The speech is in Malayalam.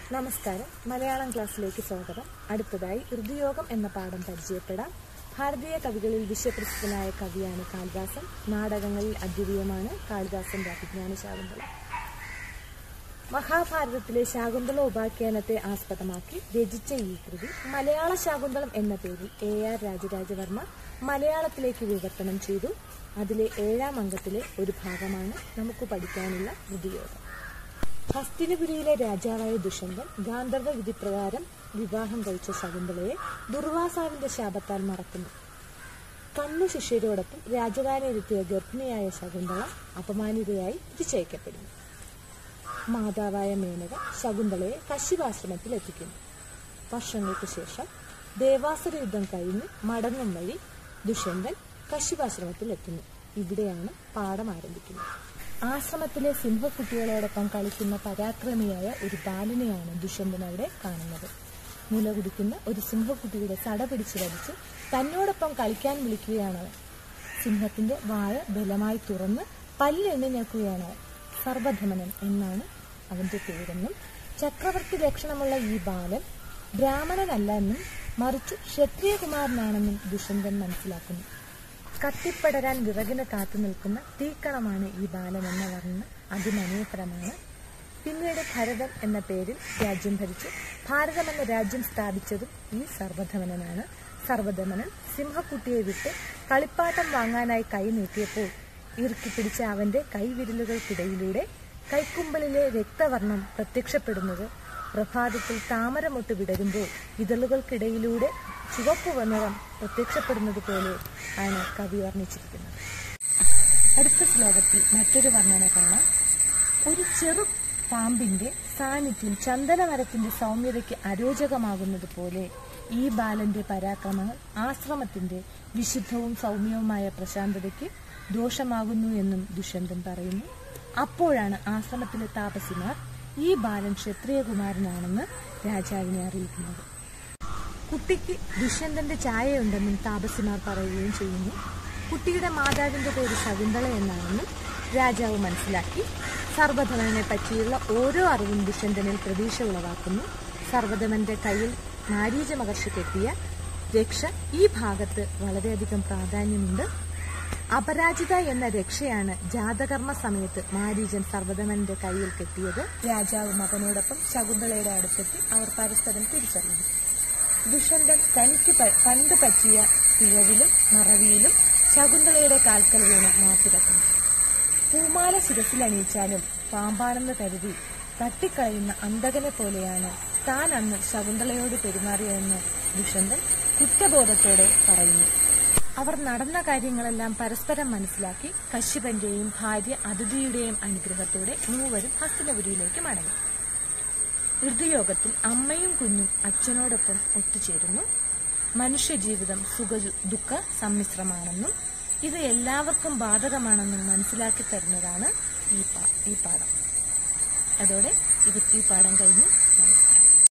നമസ്കാരം മലയാളം ക്ലാസ്സിലേക്ക് സ്വാഗതം അടുത്തതായി ഋതുയോഗം എന്ന പാഠം പരിചയപ്പെടാം ഭാരതീയ കവികളിൽ വിശ്വപ്രസിദ്ധനായ കവിയാണ് കാളിദാസൻ നാടകങ്ങളിൽ അദ്വിതീയമാണ് കാളിദാസന്റെ അഭിജ്ഞാന ശാകുന്തളം മഹാഭാരതത്തിലെ ശാകുന്തള ഉപാഖ്യാനത്തെ ആസ്പദമാക്കി രചിച്ച ഈ കൃതി മലയാള ശാകുന്തളം എന്ന പേരിൽ എ ആർ രാജരാജവർമ്മ മലയാളത്തിലേക്ക് വിവർത്തനം ചെയ്തു അതിലെ ഏഴാം അംഗത്തിലെ ഒരു ഭാഗമാണ് നമുക്ക് പഠിക്കാനുള്ള ഋതുയോഗം ഹസ്തിനപുരിയിലെ രാജാവായ ദുഷ്യന്തൻ ഗാന്ധർവ വിധിപ്രകാരം വിവാഹം കഴിച്ച ശകുന്തളയെ ദുർവാസാവിന്റെ ശാപത്താൽ മറക്കുന്നു കണ്ണു ശിഷ്യരോടൊപ്പം രാജധാനിയിലെത്തിയ ഗർഭിണിയായ ശകുന്തള അപമാനിതയായി തിരിച്ചയക്കപ്പെടുന്നു മാതാവായ മേനക ശകുന്തളയെ കശിവാശ്രമത്തിൽ എത്തിക്കുന്നു വർഷങ്ങൾക്ക് ശേഷം ദേവാസുര യുദ്ധം കഴിഞ്ഞ് മടങ്ങും വഴി ദുഷ്യന്തൻ കശിവാശ്രമത്തിൽ എത്തുന്നു ഇവിടെയാണ് പാഠം ആരംഭിക്കുന്നത് ആശ്രമത്തിലെ സിംഹക്കുട്ടികളോടൊപ്പം കളിക്കുന്ന പരാക്രമിയായ ഒരു ബാലനെയാണ് ദുഷ്യന്തൻ അവിടെ കാണുന്നത് മുലകുടിക്കുന്ന ഒരു സിംഹക്കുട്ടിയുടെ സട പിടിച്ചു വലിച്ച് തന്നോടൊപ്പം കളിക്കാൻ വിളിക്കുകയാണവൻ സിംഹത്തിന്റെ വായ ബലമായി തുറന്ന് പല്ലെണ്ണി നിൽക്കുകയാണവൻ സർവധമനൻ എന്നാണ് അവന്റെ പേരെന്നും ചക്രവർത്തി ലക്ഷണമുള്ള ഈ ബാലൻ ബ്രാഹ്മണനല്ല എന്നും മറിച്ച് ക്ഷത്രിയകുമാരനാണെന്നും ദുഷ്യന്തൻ മനസ്സിലാക്കുന്നു കത്തിപ്പടരാൻ വിറകിന് കാത്തു നിൽക്കുന്ന തീക്കണമാണ് ഈ ബാലൻ എന്ന വർണ്ണ അതിമനോഹരമാണ് പിന്നീട് ഭരതൻ എന്ന പേരിൽ രാജ്യം ഭരിച്ചു ഭാരതം എന്ന രാജ്യം സ്ഥാപിച്ചതും ഈ സർവധമനനാണ് സർവധമനൻ സിംഹക്കുട്ടിയെ വിട്ട് കളിപ്പാട്ടം വാങ്ങാനായി കൈ നീട്ടിയപ്പോൾ ഇറുക്കി പിടിച്ച അവന്റെ കൈവിരലുകൾക്കിടയിലൂടെ കൈക്കുമ്പലിലെ രക്തവർണം പ്രത്യക്ഷപ്പെടുന്നത് പ്രഭാതത്തിൽ താമരമൊട്ട് വിടരുമ്പോൾ ഇതളുകൾക്കിടയിലൂടെ ചുവപ്പ് നിറം പ്രത്യക്ഷപ്പെടുന്നത് പോലെ ആണ് കവി വർണ്ണിച്ചിരിക്കുന്നത് അടുത്ത ശ്ലോകത്തിൽ മറ്റൊരു വർണ്ണന കാണാം ഒരു ചെറു പാമ്പിന്റെ സാന്നിധ്യം ചന്ദനമരത്തിന്റെ സൗമ്യതയ്ക്ക് അരോചകമാകുന്നത് പോലെ ഈ ബാലന്റെ പരാക്രമങ്ങൾ ആശ്രമത്തിന്റെ വിശുദ്ധവും സൗമ്യവുമായ പ്രശാന്തതയ്ക്ക് ദോഷമാകുന്നു എന്നും ദുഷ്യന്തൻ പറയുന്നു അപ്പോഴാണ് ആശ്രമത്തിലെ താപസിമാർ ഈ ബാലൻ ക്ഷത്രിയകുമാരനാണെന്ന് രാജാവിനെ അറിയിക്കുന്നത് കുട്ടിക്ക് ദുഷ്യന്തന്റെ ചായയുണ്ടെന്നും താപസിമാർ പറയുകയും ചെയ്യുന്നു കുട്ടിയുടെ മാതാവിന്റെ പേര് ശകുന്തള എന്നാണെന്നും രാജാവ് മനസ്സിലാക്കി സർവധമനെ പറ്റിയുള്ള ഓരോ അറിവും ദുഷ്യന്തനിൽ പ്രതീക്ഷ ഉളവാക്കുന്നു സർവധമന്റെ കയ്യിൽ മാരീച മഹർഷി കെട്ടിയ രക്ഷ ഈ ഭാഗത്ത് വളരെയധികം പ്രാധാന്യമുണ്ട് അപരാജിത എന്ന രക്ഷയാണ് ജാതകർമ്മ സമയത്ത് മാരീജൻ സർവധമന്റെ കയ്യിൽ കെട്ടിയത് രാജാവ് മകനോടൊപ്പം ശകുന്തളയുടെ അടുത്തെത്തി അവർ പരസ്പരം തിരിച്ചറിയുന്നു ദുഷ്യന്തൻ തനിക്ക് പ- പണ്ട് പറ്റിയ പിഴവിലും മറവിയിലും ശകുന്തളയുടെ കാൽക്കൽ വീണ് മാപ്പിരക്കുന്നു പൂമാല ശിരസിലണിയിച്ചാലും പാമ്പാണെന്ന് കരുതി തട്ടിക്കളയുന്ന അന്തകനെ പോലെയാണ് താൻ അന്ന് ശകുന്തളയോട് പെരുമാറിയതെന്ന് ദുഷ്യന്തൻ കുറ്റബോധത്തോടെ പറയുന്നു അവർ നടന്ന കാര്യങ്ങളെല്ലാം പരസ്പരം മനസ്സിലാക്കി കശ്യപന്റെയും ഭാര്യ അതിഥിയുടെയും അനുഗ്രഹത്തോടെ മൂവരും ഹസ്തിനപുരിയിലേക്ക് മടങ്ങി ഋതുയോഗത്തിൽ അമ്മയും കുഞ്ഞും അച്ഛനോടൊപ്പം ഒത്തുചേരുന്നു മനുഷ്യജീവിതം സുഖ ദുഃഖ സമ്മിശ്രമാണെന്നും ഇത് എല്ലാവർക്കും ബാധകമാണെന്നും മനസ്സിലാക്കി തരുന്നതാണ് ഈ പാ ഈ പാഠം അതോടെ ഇത് ഈ പാഠം കഴിഞ്ഞു